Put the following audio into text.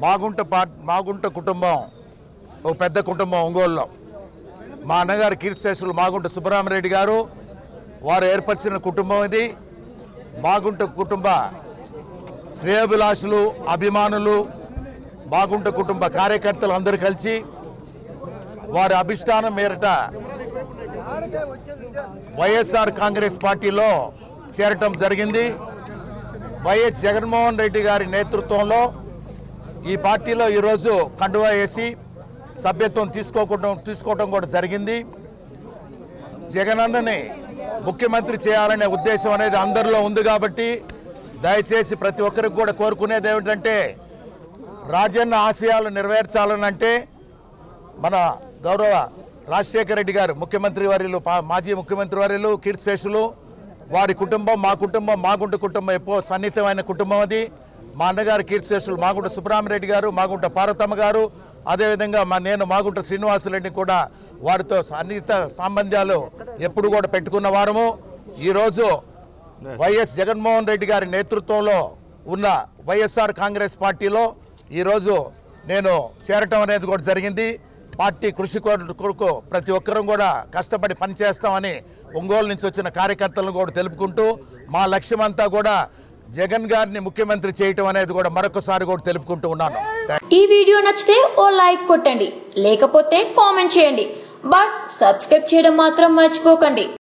మాగుంట పా మాగుంట కుటుంబం ఒక పెద్ద కుటుంబం ఒంగోలులో మా అన్నగారు కీర్తిశేషులు మాగుంట సుబ్బరామరెడ్డి గారు వారు ఏర్పరిచిన కుటుంబం ఇది మాగుంట కుటుంబ శ్రేయోభిలాషులు అభిమానులు మాగుంట కుటుంబ కార్యకర్తలు అందరూ కలిసి వారి అభిష్టానం మేరట వైఎస్ఆర్ కాంగ్రెస్ పార్టీలో చేరటం జరిగింది వైఎస్ జగన్మోహన్ రెడ్డి గారి నేతృత్వంలో ఈ పార్టీలో ఈరోజు కండువా వేసి సభ్యత్వం తీసుకోవడం తీసుకోవడం కూడా జరిగింది జగనన్నని ముఖ్యమంత్రి చేయాలనే ఉద్దేశం అనేది అందరిలో ఉంది కాబట్టి దయచేసి ప్రతి ఒక్కరికి కూడా కోరుకునేది ఏమిటంటే రాజన్న ఆశయాలు నెరవేర్చాలనంటే మన గౌరవ రాజశేఖర రెడ్డి గారు ముఖ్యమంత్రి వర్యులు పా- మాజీ ముఖ్యమంత్రి వర్యులు కీర్తిశేషులు వారి కుటుంబం మా కుటుంబం మాగుంట కుటుంబం ఎప్పుడో సన్నిహితమైన కుటుంబం అది మా అన్నగారు కీర్తిశేషులు మాగుంట సుబ్రహ్మరెడ్డి గారు మాగుంట పార్వతమ్మ గారు అదేవిధంగా మా నేను మాగుంట శ్రీనివాసులరెడ్డి కూడా వారితో సన్నిహిత సంబంధాలు ఎప్పుడు కూడా పెట్టుకున్న వారము ఈరోజు వైఎస్ జగన్మోహన్ రెడ్డి గారి నేతృత్వంలో ఉన్న వైఎస్ఆర్ కాంగ్రెస్ పార్టీలో ఈరోజు నేను చేరటం అనేది కూడా జరిగింది పార్టీ కృషి కొర- కొరకు ప్రతి ఒక్కరం కూడా కష్టపడి పనిచేస్తామని ఒంగోలు నుంచి వచ్చిన కార్యకర్తలను కూడా తెలుపుకుంటూ మా లక్ష్యం అంతా కూడా జగన్ గారిని ముఖ్యమంత్రి చేయటం అనేది కూడా మరొకసారి కూడా తెలుపుకుంటూ ఉన్నాను థాంక్స్. ఈ వీడియో నచ్చితే ఓ లైక్ కొట్టండి లేకపోతే కామెంట్ చేయండి బట్ సబ్స్క్రైబ్ చేయడం మాత్రం మర్చిపోకండి